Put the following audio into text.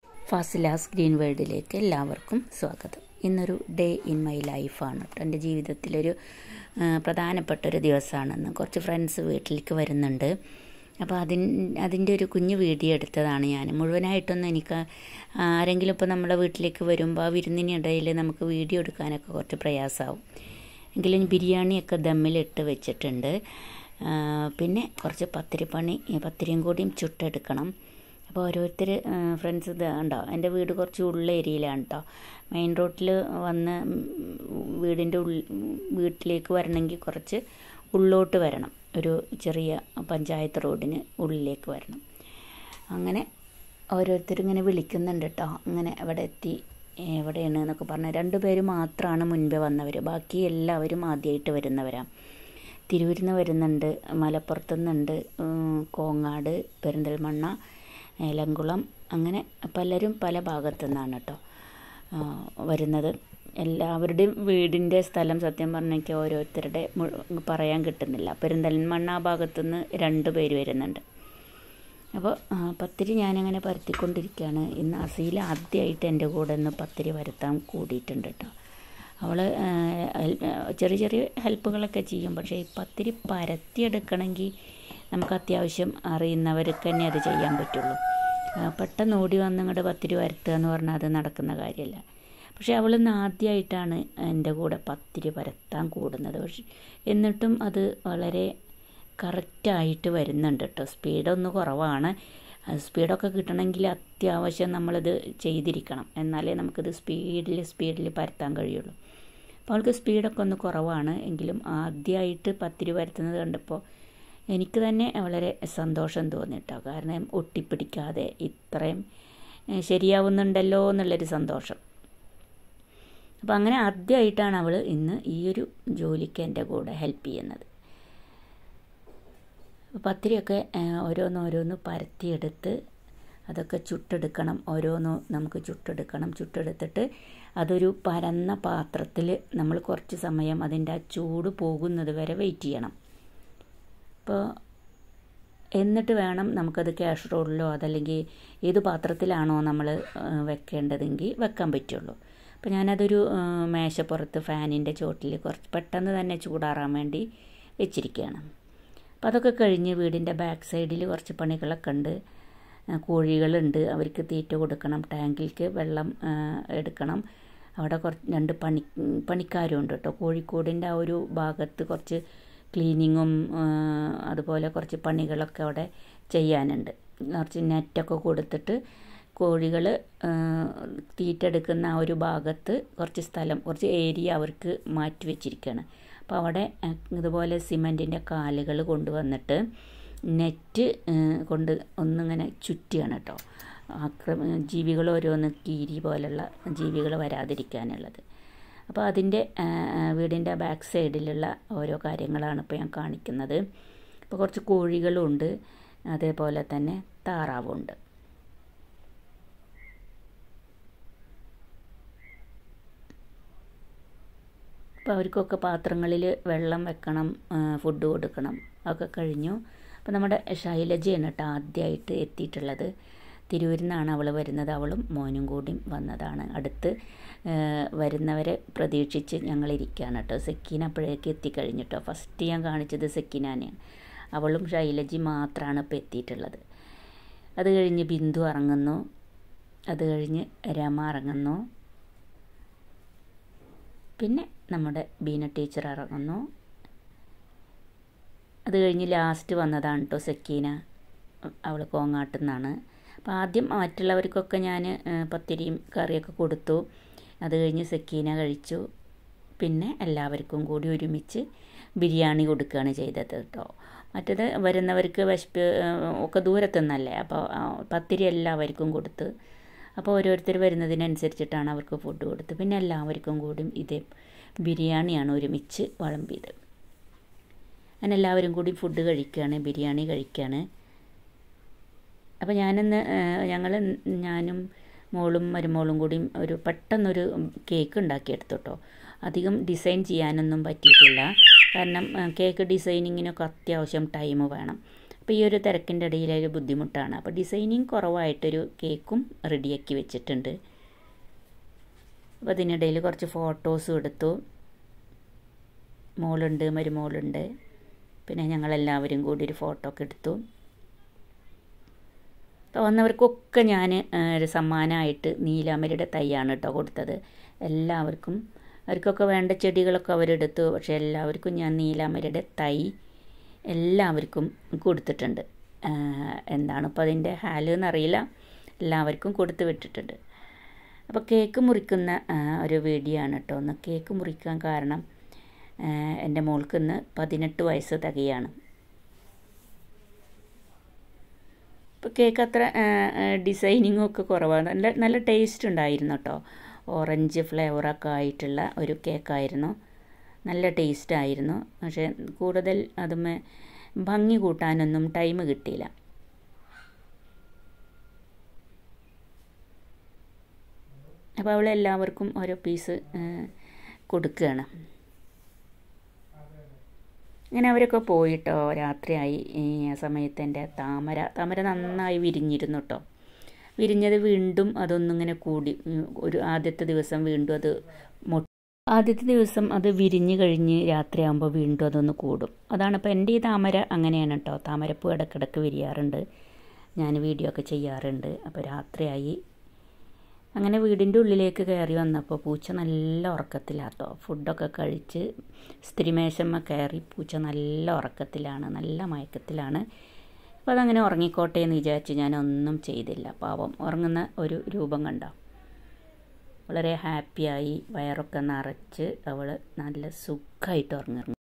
ഫാസിലാസ് green വേൾഡിലേക്ക് എല്ലാവർക്കും സ്വാഗതം ഇന്നൊരു ഡേ ഇൻ മൈ ലൈഫാണ് കേട്ടോ എൻ്റെ ജീവിതത്തിലൊരു ആ, പ്രധാനപ്പെട്ട ഒരു ദിവസമാണെന്ന് കുറച്ച് ഫ്രണ്ട്സ് വീട്ടിലേക്ക് വരുന്നുണ്ട് അപ്പോൾ അതിൻ അതിൻ്റെ ഒരു കുഞ്ഞു വീഡിയോ എടുത്തതാണ് ഞാൻ മുഴുവനായിട്ടൊന്നും എനിക്ക് ആരെങ്കിലും ഇപ്പോൾ നമ്മുടെ വീട്ടിലേക്ക് വരുമ്പോൾ ആ വിരുന്നിനിടയിൽ നമുക്ക് വീഡിയോ എടുക്കാനൊക്കെ കുറച്ച് പ്രയാസമാവും എങ്കിലും ബിരിയാണിയൊക്കെ ദമ്മിലിട്ട് വെച്ചിട്ടുണ്ട് ആ, പിന്നെ കുറച്ച് പത്തിരിപ്പണി പത്തിരിയും കൂടിയും ചുട്ടെടുക്കണം അപ്പോൾ ഓരോരുത്തർ ഫ്രണ്ട്സ് ഇത് ഉണ്ടോ എൻ്റെ വീട് കുറച്ച് ഉള്ള ഏരിയയിലാണ് കേട്ടോ മെയിൻ റോഡിൽ വന്ന് ഉം, വീടിൻ്റെ ഉള്ളിൽ വീട്ടിലേക്ക് വരണമെങ്കിൽ കുറച്ച് ഉള്ളോട്ട് വരണം ഒരു ചെറിയ പഞ്ചായത്ത് റോഡിന് ഉള്ളിലേക്ക് വരണം അങ്ങനെ ഓരോരുത്തരും ഇങ്ങനെ വിളിക്കുന്നുണ്ട് കേട്ടോ അങ്ങനെ അവിടെ എത്തി എവിടെയാണ് എന്നൊക്കെ പറഞ്ഞ് രണ്ട് പേര് മാത്രമാണ് മുൻപേ വന്നവർ ബാക്കി എല്ലാവരും ആദ്യമായിട്ട് വരുന്നവരാണ് തിരൂരിൽ നിന്ന് വരുന്നുണ്ട് മലപ്പുറത്തു നിന്നുണ്ട് ഉം, കോങ്ങാട് പെരിന്തൽമണ്ണ ഏലംകുളം അങ്ങനെ പലരും പല ഭാഗത്തു നിന്നാണ് കേട്ടോ ആ, വരുന്നത് എല്ലാവരുടെയും വീടിൻ്റെ സ്ഥലം സത്യം പറഞ്ഞെങ്കിൽ ഓരോരുത്തരുടെ മു- പറയാൻ കിട്ടുന്നില്ല പെരിന്തൽമണ്ണ ആ ഭാഗത്തുനിന്ന് രണ്ട് പേര് വരുന്നുണ്ട് അപ്പോൾ ആ, പത്തിരി ഞാനങ്ങനെ പരത്തിക്കൊണ്ടിരിക്കുകയാണ് ഇന്ന് അസീൽ ആദ്യമായിട്ട് എൻ്റെ കൂടെ ഒന്ന് പത്തിരി പരത്താൻ കൂടിയിട്ടുണ്ട് കേട്ടോ അവൾ ചെറിയ ചെറിയ ഹെൽപ്പുകളൊക്കെ ചെയ്യും പക്ഷേ ഈ പത്തിരി പരത്തിയെടുക്കണമെങ്കിൽ നമുക്ക് അത്യാവശ്യം അറിയുന്നവർക്ക് തന്നെ അത് ചെയ്യാൻ പറ്റുള്ളൂ ആ, പെട്ടെന്ന് ഓടി വന്ന് ഇങ്ങോട്ട് പത്തിരി പരത്തുക എന്ന് പറഞ്ഞാൽ അത് നടക്കുന്ന കാര്യമല്ല പക്ഷേ അവൾ ഇന്ന് ആദ്യമായിട്ടാണ് എൻ്റെ കൂടെ പത്തിരി പരത്താൻ കൂടുന്നത് പക്ഷെ എന്നിട്ടും അത് വളരെ കറക്റ്റായിട്ട് വരുന്നുണ്ട് കേട്ടോ സ്പീഡൊന്ന് കുറവാണ് അത് സ്പീഡൊക്കെ കിട്ടണമെങ്കിൽ അത്യാവശ്യം നമ്മളിത് ചെയ്തിരിക്കണം എന്നാലേ നമുക്കിത് സ്പീഡിൽ സ്പീഡിൽ പരത്താൻ കഴിയുള്ളൂ അപ്പോൾ അവൾക്ക് സ്പീഡൊക്കെ ഒന്ന് കുറവാണ് എങ്കിലും ആദ്യമായിട്ട് പത്തിരി പരത്തുന്നത് കണ്ടപ്പോൾ എനിക്ക് തന്നെ വളരെ സന്തോഷം തോന്നി കേട്ടോ കാരണം ഒട്ടിപ്പിടിക്കാതെ ഇത്രയും ഏഹ്, ശരിയാവുന്നുണ്ടല്ലോ എന്നുള്ളൊരു സന്തോഷം അപ്പോൾ അങ്ങനെ ആദ്യമായിട്ടാണ് അവൾ ഇന്ന് ഈ ഒരു ജോലിക്ക് എൻ്റെ കൂടെ ഹെൽപ്പ് ചെയ്യുന്നത് അപ്പോൾ പത്തിരിയൊക്കെ ഏഹ്, ഓരോന്നോരോന്ന് പരത്തിയെടുത്ത് അതൊക്കെ ചുട്ടെടുക്കണം ഓരോന്ന് നമുക്ക് ചുട്ടെടുക്കണം ചുട്ടെടുത്തിട്ട് അതൊരു പരന്ന പാത്രത്തിൽ നമ്മൾ കുറച്ച് സമയം അതിൻ്റെ ആ ചൂട് പോകുന്നത് വരെ വെയിറ്റ് ചെയ്യണം അപ്പോൾ എന്നിട്ട് വേണം നമുക്കത് കാസറോളിലോ അതല്ലെങ്കിൽ ഏത് പാത്രത്തിലാണോ നമ്മൾ വെക്കേണ്ടതെങ്കിൽ വെക്കാൻ പറ്റുള്ളൂ അപ്പോൾ ഞാനതൊരു ആ, മേശപ്പുറത്ത് ഫാനിൻ്റെ ചോട്ടിൽ കുറച്ച് പെട്ടെന്ന് തന്നെ ചൂടാറാൻ വേണ്ടി വെച്ചിരിക്കുകയാണ് അപ്പോൾ അതൊക്കെ കഴിഞ്ഞ് വീടിൻ്റെ ബാക്ക് സൈഡിൽ കുറച്ച് പണികളൊക്കെ ഉണ്ട് ആ, കോഴികളുണ്ട് അവർക്ക് തീറ്റ കൊടുക്കണം ടാങ്കിലേക്ക് വെള്ളം ആ, എടുക്കണം അവിടെ കുറച്ച് രണ്ട് പണി പണിക്കാരും ഉണ്ട് കേട്ടോ കോഴിക്കോടിൻ്റെ ആ ഒരു ഭാഗത്ത് കുറച്ച് ക്ലീനിങ്ങും ആ, അതുപോലെ കുറച്ച് പണികളൊക്കെ അവിടെ ചെയ്യാനുണ്ട് കുറച്ച് നെറ്റൊക്കെ കൊടുത്തിട്ട് കോഴികൾ തീറ്റ എടുക്കുന്ന ആ ഒരു ഭാഗത്ത് കുറച്ച് സ്ഥലം കുറച്ച് ഏരിയ അവർക്ക് മാറ്റി വെച്ചിരിക്കുകയാണ് അപ്പോൾ അവിടെ ആ, ഇതുപോലെ സിമൻറ്റിൻ്റെ കാലുകൾ കൊണ്ടുവന്നിട്ട് നെറ്റ് ആ, കൊണ്ട് ഒന്നിങ്ങനെ ചുറ്റിയാണ് കേട്ടോ ആക്രമ ജീവികൾ ഓരോന്ന് കീരി പോലുള്ള ജീവികൾ വരാതിരിക്കാനുള്ളത് അപ്പോൾ അതിൻ്റെ ആ, ആ, വീടിൻ്റെ ബാക്ക് സൈഡിലുള്ള ഓരോ കാര്യങ്ങളാണ് ഇപ്പോൾ ഞാൻ കാണിക്കുന്നത് ഇപ്പോൾ കുറച്ച് കോഴികളുണ്ട് അതേപോലെ തന്നെ താറാവുണ്ട് അപ്പോൾ അവർക്കൊക്കെ പാത്രങ്ങളിൽ വെള്ളം വെക്കണം ആ, ഫുഡ് കൊടുക്കണം അതൊക്കെ കഴിഞ്ഞു അപ്പോൾ നമ്മുടെ ശൈലജയാണ് കേട്ടോ ആദ്യമായിട്ട് എത്തിയിട്ടുള്ളത് തിരൂരിൽ നിന്നാണ് അവൾ വരുന്നത് അവളും മോനും കൂടി വന്നതാണ് അടുത്ത് ആ, വരുന്നവരെ പ്രതീക്ഷിച്ച് ഞങ്ങളിരിക്കുകയാണ് കേട്ടോ സെക്കീന അപ്പോഴേക്ക് എത്തിക്കഴിഞ്ഞു കേട്ടോ ഫസ്റ്റ് ഞാൻ കാണിച്ചത് സെക്കീനാനെയാണ് അവളും ശൈലജി മാത്രമാണ് ഇപ്പോൾ എത്തിയിട്ടുള്ളത് അത് കഴിഞ്ഞ് ബിന്ദു ഇറങ്ങുന്നു അത് കഴിഞ്ഞ് രമ ഇറങ്ങുന്നു പിന്നെ നമ്മുടെ ബീന ടീച്ചർ ഇറങ്ങുന്നു അത് കഴിഞ്ഞ് ലാസ്റ്റ് വന്നതാണ് കേട്ടോ സക്കീന അവൾ കോങ്ങാട്ടിൽ നിന്നാണ് അപ്പോൾ ആദ്യം മറ്റുള്ളവർക്കൊക്കെ ഞാൻ പത്തിരിയും കറിയൊക്കെ കൊടുത്തു അത് കഴിഞ്ഞ് സക്കീന കഴിച്ചു പിന്നെ എല്ലാവർക്കും കൂടി ഒരുമിച്ച് ബിരിയാണി കൊടുക്കുകയാണ് ചെയ്തത് കേട്ടോ മറ്റത് വരുന്നവർക്ക് വിശപ്പ് ഏഹ്, ഒക്കെ ദൂരത്തുനിന്നല്ലേ അപ്പോൾ ആ, പത്തിരി എല്ലാവർക്കും കൊടുത്ത് അപ്പോൾ ഓരോരുത്തർ വരുന്നതിനനുസരിച്ചിട്ടാണ് അവർക്ക് ഫുഡ് കൊടുത്ത് പിന്നെ എല്ലാവർക്കും കൂടി ഇതേ ബിരിയാണിയാണ് ഒരുമിച്ച് വിളമ്പിയത് അങ്ങനെ എല്ലാവരും കൂടി ഫുഡ് കഴിക്കുകയാണ് ബിരിയാണി കഴിക്കുകയാണ് അപ്പോൾ ഞാനിന്ന് ഞങ്ങൾ ഞാനും മോളും മരുമോളും കൂടി ഒരു പെട്ടെന്നൊരു കേക്ക് ഉണ്ടാക്കിയെടുത്തു കേട്ടോ അധികം ഡിസൈൻ ചെയ്യാനൊന്നും പറ്റിയിട്ടില്ല കാരണം ആ, കേക്ക് ഡിസൈനിങ്ങിനൊക്കെ അത്യാവശ്യം ടൈം വേണം അപ്പോൾ ഈ ഒരു തിരക്കിൻ്റെ ഇടയിൽ ഒരു ബുദ്ധിമുട്ടാണ് അപ്പോൾ ഡിസൈനിങ് കുറവായിട്ടൊരു കേക്കും റെഡിയാക്കി വെച്ചിട്ടുണ്ട് അപ്പോൾ അതിനിടയിൽ കുറച്ച് ഫോട്ടോസും എടുത്തു മോളുണ്ട് മരുമോളുണ്ട് പിന്നെ ഞങ്ങളെല്ലാവരും കൂടി ഒരു ഫോട്ടോ ഒക്കെ എടുത്തു വന്നവർക്കൊക്കെ ഞാൻ ഒരു സമ്മാനമായിട്ട് നീലാമരിയുടെ തൈയാണ് കേട്ടോ കൊടുത്തത് എല്ലാവർക്കും അവർക്കൊക്കെ വേണ്ട ചെടികളൊക്കെ അവരെടുത്തു പക്ഷേ എല്ലാവർക്കും ഞാൻ നീലാമരിയുടെ തൈ എല്ലാവർക്കും കൊടുത്തിട്ടുണ്ട് എന്താണ് ഇപ്പോൾ അതിൻ്റെ ഹാല് എന്നറിയില്ല എല്ലാവർക്കും കൊടുത്ത് വിട്ടിട്ടുണ്ട് അപ്പോൾ കേക്ക് മുറിക്കുന്ന ഒരു വീഡിയോ ആണ് കേട്ടോ ഒന്ന് കേക്ക് മുറിക്കാൻ കാരണം എൻ്റെ മോൾക്ക് ഇന്ന് പതിനെട്ട് വയസ്സ് തികയാണ് ഇപ്പോൾ കേക്ക് അത്ര ഡിസൈനിങ്ങും ഒക്കെ കുറവാണ് നല്ല നല്ല ടേസ്റ്റ് ഉണ്ടായിരുന്നു കേട്ടോ ഓറഞ്ച് ഫ്ലേവറൊക്കെ ആയിട്ടുള്ള ഒരു കേക്കായിരുന്നു നല്ല ടേസ്റ്റ് ആയിരുന്നു പക്ഷേ കൂടുതൽ അതുമേ ഭംഗി കൂട്ടാനൊന്നും ടൈം കിട്ടിയില്ല അപ്പോൾ അവളെല്ലാവർക്കും ഓരോ പീസ് കൊടുക്കുകയാണ് അങ്ങനെ അവരൊക്കെ പോയിട്ടോ രാത്രിയായി ആ സമയത്ത് എൻ്റെ താമര താമര നന്നായി വിരിഞ്ഞിരുന്നു കേട്ടോ വിരിഞ്ഞത് വീണ്ടും അതൊന്നിങ്ങനെ കൂടി ഒരു ആദ്യത്തെ ദിവസം വീണ്ടും അത് മൊ ആദ്യത്തെ ദിവസം അത് വിരിഞ്ഞ് കഴിഞ്ഞ് രാത്രിയാകുമ്പോൾ വീണ്ടും അതൊന്ന് കൂടും അതാണ് ഇപ്പോൾ എൻ്റെ ഈ താമര അങ്ങനെയാണ് കേട്ടോ താമരപ്പൂ ഇടക്കിടക്ക് വിരിയാറുണ്ട് ഞാൻ വീഡിയോ ഒക്കെ ചെയ്യാറുണ്ട് അപ്പോൾ രാത്രിയായി അങ്ങനെ വീടിൻ്റെ ഉള്ളിലേക്ക് കയറി വന്നപ്പോൾ പൂച്ച നല്ല ഉറക്കത്തിലാട്ടോ ഫുഡൊക്കെ കഴിച്ച് സ്ത്രീമേശമ്മ കയറി പൂച്ച നല്ല ഉറക്കത്തിലാണ് നല്ല മയക്കത്തിലാണ് അപ്പോൾ അതങ്ങനെ ഉറങ്ങിക്കോട്ടെ എന്ന് വിചാരിച്ച് ഞാനൊന്നും ചെയ്തില്ല പാവം ഉറങ്ങുന്ന ഒരു രൂപം കണ്ടോ വളരെ ഹാപ്പിയായി വയറൊക്കെ നിറച്ച് അവൾ നല്ല സുഖമായിട്ട് ഉറങ്ങി